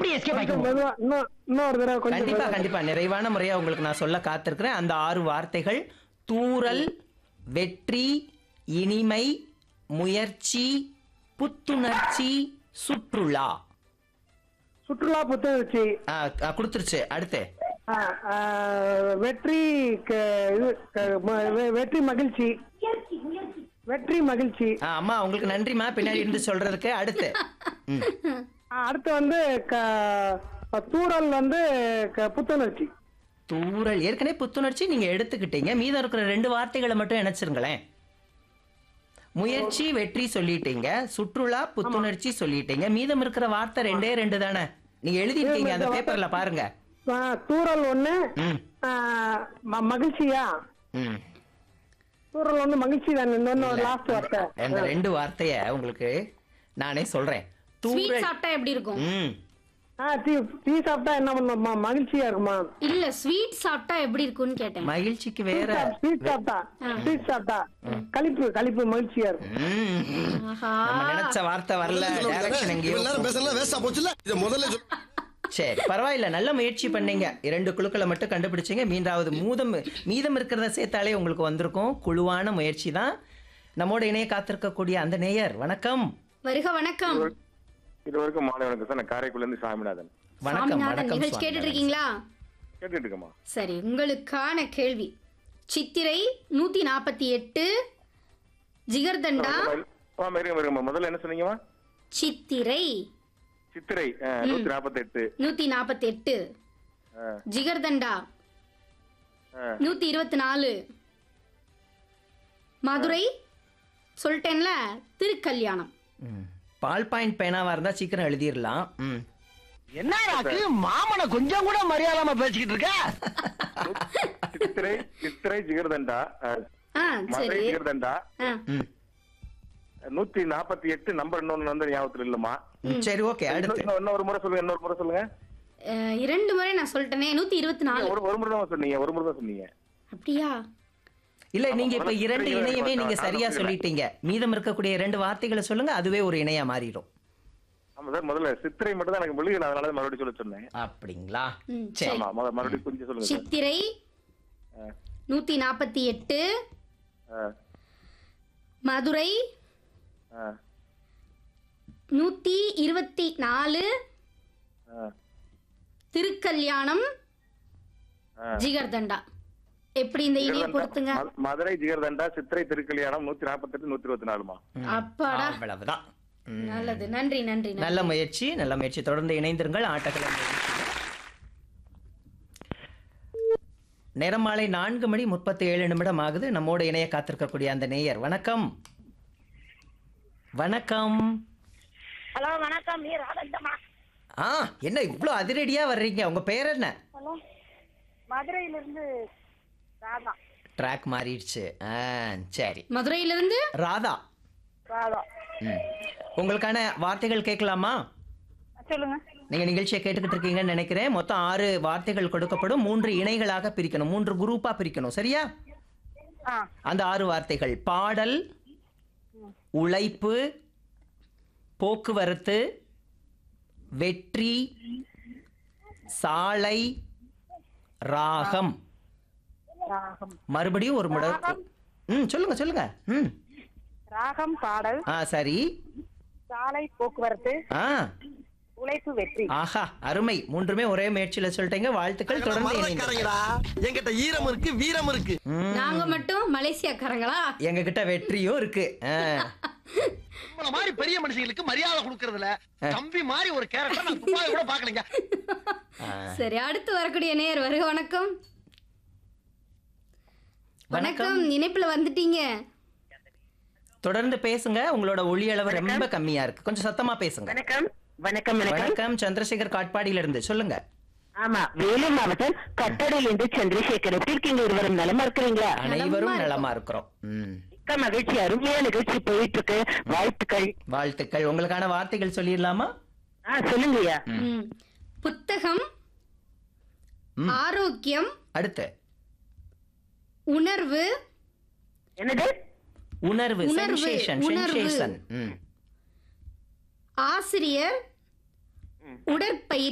அப்படியே எஸ்கேப் கொஞ்சம் ஆகிடுவோம் மெதுவா இன்னும் இன்னொரு தடவை கொஞ்சம் கண்டிப்பா மெதுவா. கண்டிப்பா நிறைவான முறையா உங்களுக்கு நான் சொல்ல காத்திருக்கிறேன் அந்த ஆறு வார்த்தைகள் தூறல் வெற்றி இனிமை முயற்சி புத்துணர்ச்சி சுற்றுலா சுற்றுலா புத்துணர்ச்சி ஆ, ஆ, கொடுத்துருச்சு அடுத்து ஆ, ஆ, வெற்றி க- இது க- ம- வெ- வெற்றி மகிழ்ச்சி வெற்றி மகிழ்ச்சி ஆ, அம்மா உங்களுக்கு நன்றிம்மா பின்னாடி இருந்து சொல்றதுக்கு அடுத்து ம். ஆ, அடுத்து வந்து க- தூறல் வந்து க- புத்துணர்ச்சி தூறல் ஏற்கனவே புத்துணர்ச்சி நீங்க எடுத்துக்கிட்டீங்க மீதம் இருக்கிற ரெண்டு வார்த்தைகளை மட்டும் இணைச்சிருங்களேன் முயற்சி வெற்றி சொல்லிட்டீங்க சுற்றுலா புத்துணர்ச்சி சொல்லிட்டீங்க மீதம் இருக்கிற வார்த்தை ரெண்டே ரெண்டு தானே நீங்க எழுதிருக்கீங்க அந்த பேப்பர்ல பாருங்க ஆ, தூறல் ஒண்ணு ம் ஆ, ம- மகிழ்ச்சியா ம் தூறல் வந்து மகிழ்ச்சி தானே இன்னொன்னு லாஸ்ட் வார்த்தை அந்த ரெண்டு வார்த்தைய உங்களுக்கு நானே சொல்றேன் ஸ்வீட் தூறல் சாப்பிட்டா எப்படி இருக்கும் ம் ஆ டீ டீ சாப்பிட்டா என்ன பண்ணுமா மகிழ்ச்சியா இருக்குமா இல்ல ஸ்வீட் சாப்பிட்டா எப்படி இருக்கும்னு கேட்டேன் மகிழ்ச்சிக்கு வேற ஸ்வீட் சாப்பிட்டா ஸ்வீட் சாப்பிட்டா கழிப்பு கழிப்பு மகிழ்ச்சியா இருக்கும் ம் ஆஹா நம்ம நினைச்ச வார்த்தை வரல டைரக்ஷன் எங்கேயோ இவ்வளவு நேரம் பேசலாம் வேஸ்டா போச்சுல இதை முதல்ல சொல்லு. சரி பரவாயில்ல நல்ல முயற்சி பண்ணீங்க இரண்டு குழுக்களை மட்டும் கண்டுபிடிச்சீங்க மீண்டாவது மூதம் மீதம் இருக்கிறத சேர்த்தாலே உங்களுக்கு வந்திருக்கும் குழுவான முயற்சி தான் நம்மோட இணைய காத்திருக்கக்கூடிய அந்த நேயர் வணக்கம் வருக வணக்கம் இது வரைக்கும் மாலை வணக்கம் சார் நான் காரைக்குடில இருந்து சாமிநாதன் வணக்கம் சாமிநாதன் வணக்கம் நிகழ்ச்சி கேட்டுட்டு சுவாமிநாதன். இருக்கீங்களா கேட்டுட்டு இருக்கேம்மா சரி உங்களுக்கான கேள்வி சித்திரை நூத்தி நாற்பத்தி எட்டு ஜிகர்தண்டா ஆ இருங்க இருங்கம்மா முதல்ல என்ன சொன்னீங்கம்மா சித்திரை சித்திரை நூத்தி நாற்பத்தி எட்டு நூத்தி நாற்பத்தி எட்டு ஜிகர்தண்டா நூத்தி இருபத்தி நாலு மதுரை சொல்லிட்டேன்ல திருக்கல்யாணம் ம். பால் பாயிண்ட் பேனாவா இருந்தா சீக்கிரம் எழுதிடலாம் ம் என்னடாக்கு மாமனை கொஞ்சம் கூட மரியாதாம பேசிக்கிட்டு இருக்க சித்திரை சித்திரை ஜிகர்தண்டா அஹ், ஆ மதுரை சரி ஜிகர்தண்டா ஆ ம் நூத்தி நாற்பத்தி எட்டு நம்பர் இன்னொன்னு வந்து ஞாபகத்துல இல்லம்மா ம், சரி ஓகே அடுத்து இன்னும் இன்னொரு முறை சொல்லுங்க இன்னொரு முறை சொல்லுங்க அஹ், இரண்டு முறை நான் சொல்லிட்டேனே நூத்தி இருபத்தி நாலு ஒரு ஒரு முறை தான் சொன்னீங்க ஒரு முறை தான் சொன்னீங்க அப்படியா இல்ல நீங்க இப்ப முதல்ல இரண்டு புரியல, இணையவே எனக்கு நீங்க நான் சரியா புரியல. சொல்லிட்டீங்க மீதம் இருக்கக்கூடிய இரண்டு வார்த்தைகளை சொல்லுங்க அதுவே ஒரு இணையா மாறிடும் ஆமா சார் முதல்ல சித்திரை மட்டும் தான் எனக்கு வெளியில அதனால தான் மறுபடியும் சொல்ல சொன்னேன் அப்படிங்களா ம், சரி ஆமா மொத- மறுபடியும் கொஞ்சம் சொல்லுங்க சார் சித்திரை நூத்தி நாற்பத்தி எட்டு ஆ, மதுரை ஆ, நூத்தி இருபத்தி நாலு ஆ, திருக்கல்யாணம் ஆ. ஜிகர்தண்டா எப்படி இந்த இணைய பொறுத்துங்க ம- மதுரை ஜிகர்தண்டா சித்திரை திருக்கல்யாணம் நூத்தி நாற்பத்தி எட்டு நூத்தி இருபத்தி நாலுமா அப்பாடா அவ்வளவுதான் ம். நல்லது நன்றி நன்றி நன்றி. நல்ல முயற்சி நல்ல முயற்சி தொடர்ந்து இணைந்திருங்கள் ஆட்டக்கலை நேரம் மாலை நான்கு மணி முப்பத்தி ஏழு நிமிடம் ஆகுது நம்மோட இணைய காத்திருக்கக்கூடிய அந்த நேயர் வணக்கம் வணக்கம் ஹலோ வணக்கம் நீ ராதந்தமா ஆ என்ன இவ்வளோ அதிரடியா வர்றீங்க உங்க பேர் என்ன ஹலோ மதுரையிலிருந்து ராதா ட்ராக் மாறிடுச்சு ஆ சரி மதுரையிலிருந்து ராதா ராதா ம். உங்களுக்கான வார்த்தைகள் கேட்கலாமா சொல்லுங்க நீங்க நிகழ்ச்சியை கேட்டுக்கிட்டு இருக்கீங்கன்னு நினைக்கிறேன் மொத்தம் ஆறு வார்த்தைகள் கொடுக்கப்படும் மூன்று இணைகளாக பிரிக்கணும் மூன்று குரூப்பா பிரிக்கணும் சரியா ஆ அந்த ஆறு வார்த்தைகள் பாடல் உழைப்பு போக்குவரத்து வெற்றி சாலை ராகம் ராகம் மறுபடியும் ஒரு முறை ம் சொல்லுங்க சொல்லுங்க ம் ராகம் பாடல் ஆ சரி சாலை போக்குவரத்து ஆ உழைப்பு வெற்றி ஆஹா அருமை மூன்றுமே ஒரே முயற்சியில சொல்லிட்டீங்க வாழ்த்துக்கள் தொடர்ந்து இணைங்க மறக்காரங்கடா என்கிட்ட ஈரம் இருக்கு வீரம் இருக்கு நாங்க மட்டும் மலேசியாக்காரங்களா எங்க கிட்ட வெற்றியும் இருக்கு ஆ. உங்கள மாதிரி பெரிய மனுஷங்களுக்கு மரியாதை கொடுக்கறதுல தம்பி மாதிரி ஒரு கேரக்டர் நான் துப்பாக்கி கூட பாக்கலங்க சரி அடுத்து வரக்கூடிய நேயர் வருக வணக்கம் வணக்கம் இணைப்புல வந்துட்டீங்க தொடர்ந்து பேசுங்க உங்களோட ஒளி அளவு ரொம்ப கம்மியா இருக்கு கொஞ்சம் சத்தமா பேசுங்க வணக்கம் வணக்கம் வணக்கம் வணக்கம் சந்திரசேகர் காட்பாடியில இருந்து சொல்லுங்க ஆமா வேலூர் மாவட்டம் கட்டடையில் இருந்து சந்திரசேகர் எப்படி இருக்கீங்க இருவரும் நலமா இருக்கிறீங்களா அனைவரும் நலமா இருக்கிறோம் ம். மிக்க மகிழ்ச்சி அருமையா நிகழ்ச்சி போயிட்டு இருக்கு வாழ்த்துக்கள் வாழ்த்துக்கள் உங்களுக்கான வார்த்தைகள் சொல்லிடலாமா ஆ சொல்லுங்கய்யா ம். புத்தகம் ம். ஆரோக்கியம் அடுத்து உணர்வு என்னது உணர்வு உணர்வு, சென்சேஷன் உணர்வு. சென்சேஷன் ம் ஆசிரியர் உடற்பயிற்சி